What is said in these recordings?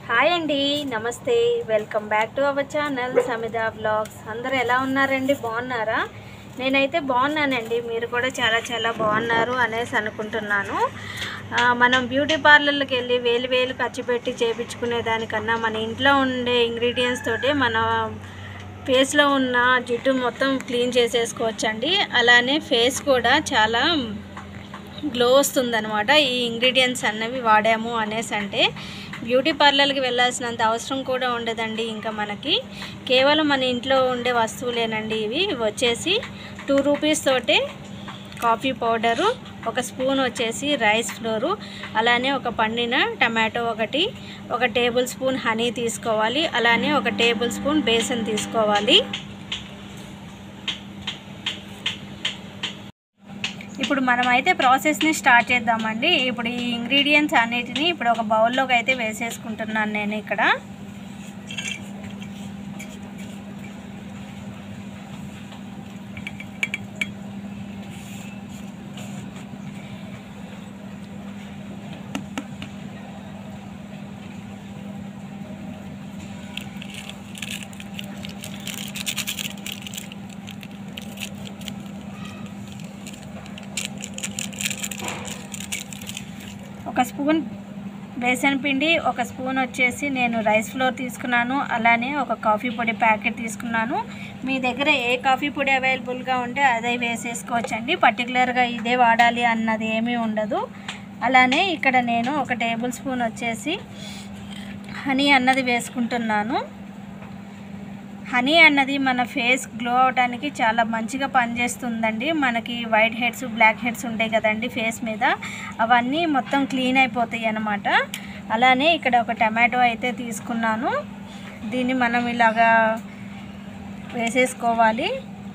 hi అండి నమస్తే welcome back to our channel Samitha blogs అందరూ ఎలా ఉన్నారండి బాగున్నారా నేనైతే బాగున్నానండి మీరు కూడా చాలా చాలా బాగున్నారు అనేసి అనుకుంటున్నాను ఆ, మనం బ్యూటీ పార్లర్కి వెళ్ళి వేలు వేలు ఖర్చు పెట్టి చేయించుకునే దానికన్నా మన ఇంట్లో ఉండే ఇంగ్రీడియంట్స్ తోటే మన ఫేస్లో ఉన్న జుట్టు మొత్తం క్లీన్ చేసేసుకోవచ్చండి అలానే ఫేస్ కూడా చాలా గ్లో వస్తుందన్నమాట ఈ ఇంగ్రీడియంట్స్ అన్నవి వాడాము అనేసి అంటే బ్యూటీ పార్లర్కి వెళ్ళాల్సినంత అవసరం కూడా ఉండదండి ఇంకా మనకి కేవలం మన ఇంట్లో ఉండే వస్తువులేనండి ఇవి ఇవి వచ్చేసి టూ రూపీస్ తోటే కాఫీ పౌడరు ఒక స్పూన్ వచ్చేసి రైస్ ఫ్లోరు అలానే ఒక పండిన టమాటో ఒకటి ఒక టేబుల్ స్పూన్ హనీ తీసుకోవాలి అలానే ఒక టేబుల్ స్పూన్ బేసన్ తీసుకోవాలి ఇప్పుడు మనం అయితే ప్రాసెస్ని స్టార్ట్ చేద్దామండి ఇప్పుడు ఈ ఇంగ్రీడియంట్స్ అన్నిటిని ఇప్పుడు ఒక బౌల్లోకి అయితే వేసేసుకుంటున్నాను నేను ఇక్కడ ఒక స్పూన్ బేసన్ పిండి ఒక స్పూన్ వచ్చేసి నేను రైస్ ఫ్లోర్ తీసుకున్నాను అలానే ఒక కాఫీ పొడి ప్యాకెట్ తీసుకున్నాను మీ దగ్గర ఏ కాఫీ పొడి అవైలబుల్గా ఉంటే అదే వేసేసుకోవచ్చండి పర్టికులర్గా ఇదే వాడాలి అన్నది ఏమీ ఉండదు అలానే ఇక్కడ నేను ఒక టేబుల్ స్పూన్ వచ్చేసి హనీ అన్నది వేసుకుంటున్నాను హనీ అన్నది మన ఫేస్ గ్లో అవడానికి చాలా మంచిగా పనిచేస్తుందండి మనకి వైట్ హెడ్స్ బ్లాక్ హెడ్స్ ఉంటాయి కదండి ఫేస్ మీద అవన్నీ మొత్తం క్లీన్ అయిపోతాయి అన్నమాట అలానే ఇక్కడ ఒక టమాటో అయితే తీసుకున్నాను దీన్ని మనం ఇలాగా వేసేసుకోవాలి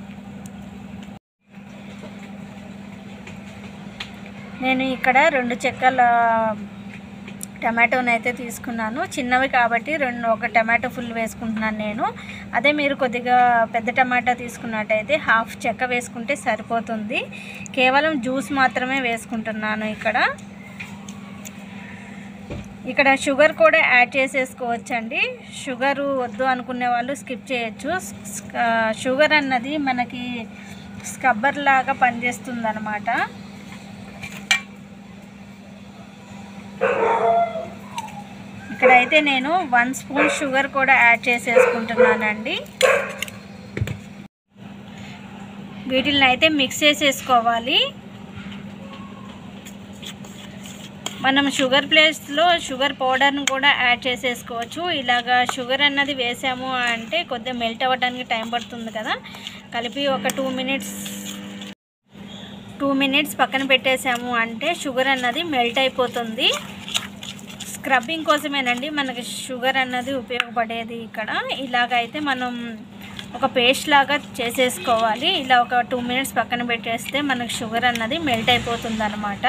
నేను ఇక్కడ రెండు చెక్కల టమాటోని అయితే తీసుకున్నాను చిన్నవి కాబట్టి రెండు ఒక టమాటో ఫుల్ వేసుకుంటున్నాను నేను అదే మీరు కొద్దిగా పెద్ద టమాటా తీసుకున్నట్టయితే హాఫ్ చెక్క వేసుకుంటే సరిపోతుంది కేవలం జ్యూస్ మాత్రమే వేసుకుంటున్నాను ఇక్కడ ఇక్కడ షుగర్ కూడా యాడ్ చేసేసుకోవచ్చండి షుగర్ వద్దు అనుకునే వాళ్ళు స్కిప్ చేయొచ్చు షుగర్ అన్నది మనకి స్కబ్బర్ లాగా పనిచేస్తుంది అనమాట ఇక్కడైతే నేను వన్ స్పూన్ షుగర్ కూడా యాడ్ చేసేసుకుంటున్నానండి వీటిని అయితే మిక్స్ చేసేసుకోవాలి మనం షుగర్ ప్లేస్లో షుగర్ పౌడర్ను కూడా యాడ్ చేసేసుకోవచ్చు ఇలాగా షుగర్ అన్నది వేసాము అంటే కొద్దిగా మెల్ట్ అవ్వడానికి టైం పడుతుంది కదా కలిపి ఒక టూ మినిట్స్ టూ మినిట్స్ పక్కన పెట్టేసాము అంటే షుగర్ అన్నది మెల్ట్ అయిపోతుంది స్క్రబ్బింగ్ కోసమేనండి మనకి షుగర్ అన్నది ఉపయోగపడేది ఇక్కడ ఇలాగైతే మనం ఒక పేస్ట్ లాగా చేసేసుకోవాలి ఇలా ఒక టూ మినిట్స్ పక్కన పెట్టేస్తే మనకు షుగర్ అన్నది మెల్ట్ అయిపోతుంది అనమాట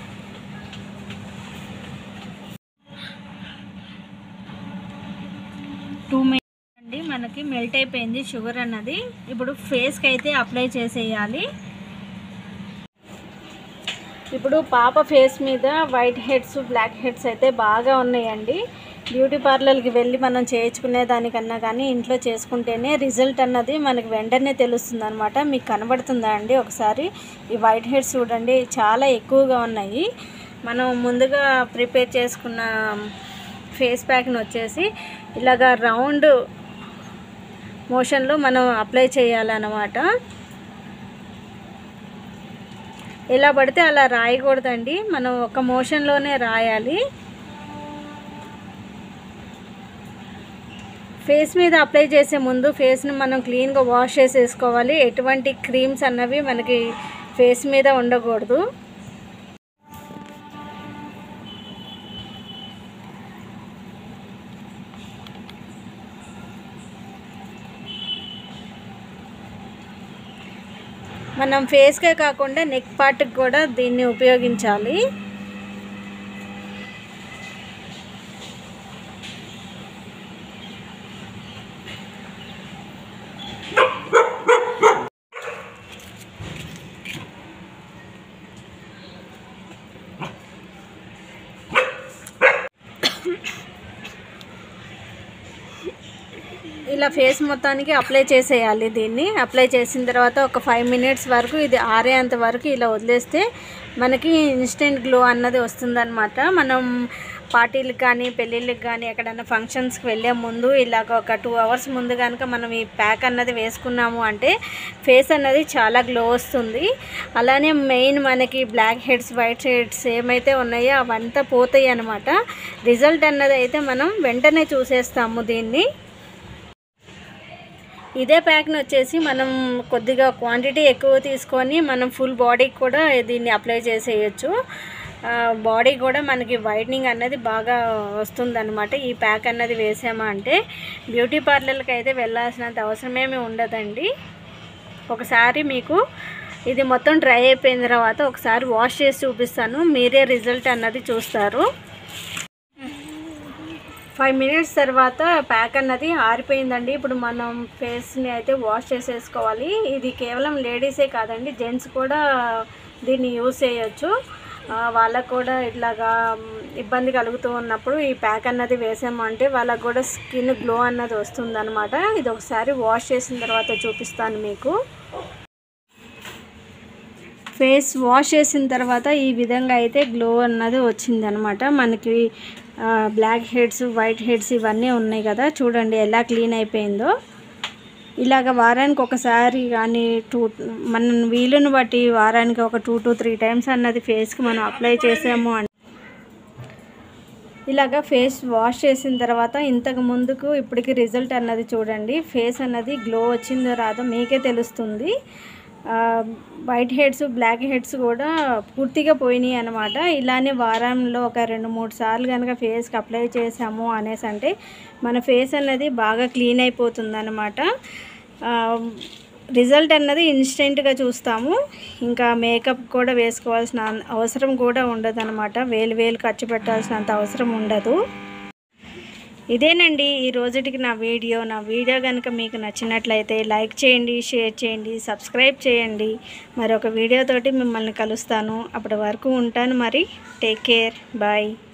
టూ మినిట్స్ అండి మనకి మెల్ట్ అయిపోయింది షుగర్ అన్నది ఇప్పుడు ఫేస్కి అయితే అప్లై చేసేయాలి ఇప్పుడు పాప ఫేస్ మీద వైట్ హెడ్స్ బ్లాక్ హెడ్స్ అయితే బాగా ఉన్నాయండి బ్యూటీ పార్లర్కి వెళ్ళి మనం చేయించుకునే దానికన్నా కానీ ఇంట్లో చేసుకుంటేనే రిజల్ట్ అన్నది మనకి వెంటనే తెలుస్తుంది అనమాట మీకు కనబడుతుందా అండి ఒకసారి ఈ వైట్ హెడ్స్ చూడండి చాలా ఎక్కువగా ఉన్నాయి మనం ముందుగా ప్రిపేర్ చేసుకున్న ఫేస్ ప్యాక్ని వచ్చేసి ఇలాగా రౌండ్ మోషన్లో మనం అప్లై చేయాలన్నమాట ఎలా పడితే అలా రాయకూడదండి మనం ఒక మోషన్లోనే రాయాలి ఫేస్ మీద అప్లై చేసే ముందు ఫేస్ని మనం క్లీన్గా వాష్ చేసేసుకోవాలి ఎటువంటి క్రీమ్స్ అన్నవి మనకి ఫేస్ మీద ఉండకూడదు మనం ఫేస్కే కాకుండా నెక్ పార్ట్కి కూడా దీన్ని ఉపయోగించాలి ఇలా ఫేస్ మొత్తానికి అప్లై చేసేయాలి దీన్ని అప్లై చేసిన తర్వాత ఒక ఫైవ్ మినిట్స్ వరకు ఇది ఆరేంత వరకు ఇలా వదిలేస్తే మనకి ఇన్స్టెంట్ గ్లో అన్నది వస్తుందన్నమాట మనం పార్టీలకు కానీ పెళ్ళిళ్ళకి కానీ ఎక్కడైనా ఫంక్షన్స్కి వెళ్ళే ముందు ఇలాగ ఒక టూ అవర్స్ ముందు కనుక మనం ఈ ప్యాక్ అన్నది వేసుకున్నాము అంటే ఫేస్ అన్నది చాలా గ్లో వస్తుంది అలానే మెయిన్ మనకి బ్లాక్ హెడ్స్ వైట్ హెడ్స్ ఏమైతే ఉన్నాయో అవంతా పోతాయి అన్నమాట రిజల్ట్ అన్నది అయితే మనం వెంటనే చూసేస్తాము దీన్ని ఇదే ప్యాక్ని వచ్చేసి మనం కొద్దిగా క్వాంటిటీ ఎక్కువ తీసుకొని మనం ఫుల్ బాడీకి కూడా దీన్ని అప్లై చేసేయచ్చు బాడీ కూడా మనకి వైట్నింగ్ అన్నది బాగా వస్తుందన్నమాట ఈ ప్యాక్ అన్నది వేసామా అంటే బ్యూటీ పార్లర్కి అయితే వెళ్ళాల్సినంత అవసరమేమీ ఉండదండి ఒకసారి మీకు ఇది మొత్తం డ్రై అయిపోయిన తర్వాత ఒకసారి వాష్ చేసి చూపిస్తాను మీరే రిజల్ట్ అన్నది చూస్తారు ఫైవ్ మినిట్స్ తర్వాత ప్యాక్ అన్నది ఆరిపోయిందండి ఇప్పుడు మనం ఫేస్ని అయితే వాష్ చేసేసుకోవాలి ఇది కేవలం లేడీసే కాదండి జెంట్స్ కూడా దీన్ని యూస్ చేయొచ్చు ఆ, వాళ్ళకు కూడా ఇట్లాగా మ్, ఇబ్బంది కలుగుతూ ఉన్నప్పుడు ఈ ప్యాక్ అన్నది వేసామంటే వాళ్ళకు కూడా స్కిన్ గ్లో అన్నది వస్తుందన్నమాట ఇది ఒకసారి వాష్ చేసిన తర్వాత చూపిస్తాను మీకు ఫేస్ వాష్ చేసిన తర్వాత ఈ విధంగా అయితే గ్లో అన్నది వచ్చిందనమాట మనకి బ్లాక్ హెడ్స్ వైట్ హెడ్స్ ఇవన్నీ ఉన్నాయి కదా చూడండి ఎలా క్లీన్ అయిపోయిందో ఇలాగ వారానికి ఒకసారి కానీ టూ మన వీలుని బట్టి వారానికి ఒక టూ టు త్రీ టైమ్స్ అన్నది ఫేస్కి మనం అప్లై చేసాము అంటే ఇలాగ ఫేస్ వాష్ చేసిన తర్వాత ఇంతకు ముందుకు ఇప్పటికి రిజల్ట్ అన్నది చూడండి ఫేస్ అన్నది గ్లో వచ్చిందో రాదో మీకే తెలుస్తుంది ఆ, వైట్ హెడ్స్ బ్లాక్ హెడ్స్ కూడా పూర్తిగా పోయినాయి అనమాట ఇలానే వారంలో ఒక రెండు మూడు సార్లు కనుక ఫేస్కి అప్లై చేసాము అనేసి అంటే మన ఫేస్ అన్నది బాగా క్లీన్ అయిపోతుంది అనమాట రిజల్ట్ అన్నది ఇన్స్టెంట్గా చూస్తాము ఇంకా మేకప్ కూడా వేసుకోవాల్సిన అవసరం కూడా ఉండదు అనమాట వేలు వేలు ఖర్చు పెట్టాల్సినంత అవసరం ఉండదు ఇదేనండి ఈ రోజుటికి నా వీడియో నా వీడియో కనుక మీకు నచ్చినట్లయితే లైక్ చేయండి షేర్ చేయండి సబ్స్క్రైబ్ చేయండి మరొక వీడియోతోటి మిమ్మల్ని కలుస్తాను అప్పటి వరకు ఉంటాను మరి టేక్ కేర్ బాయ్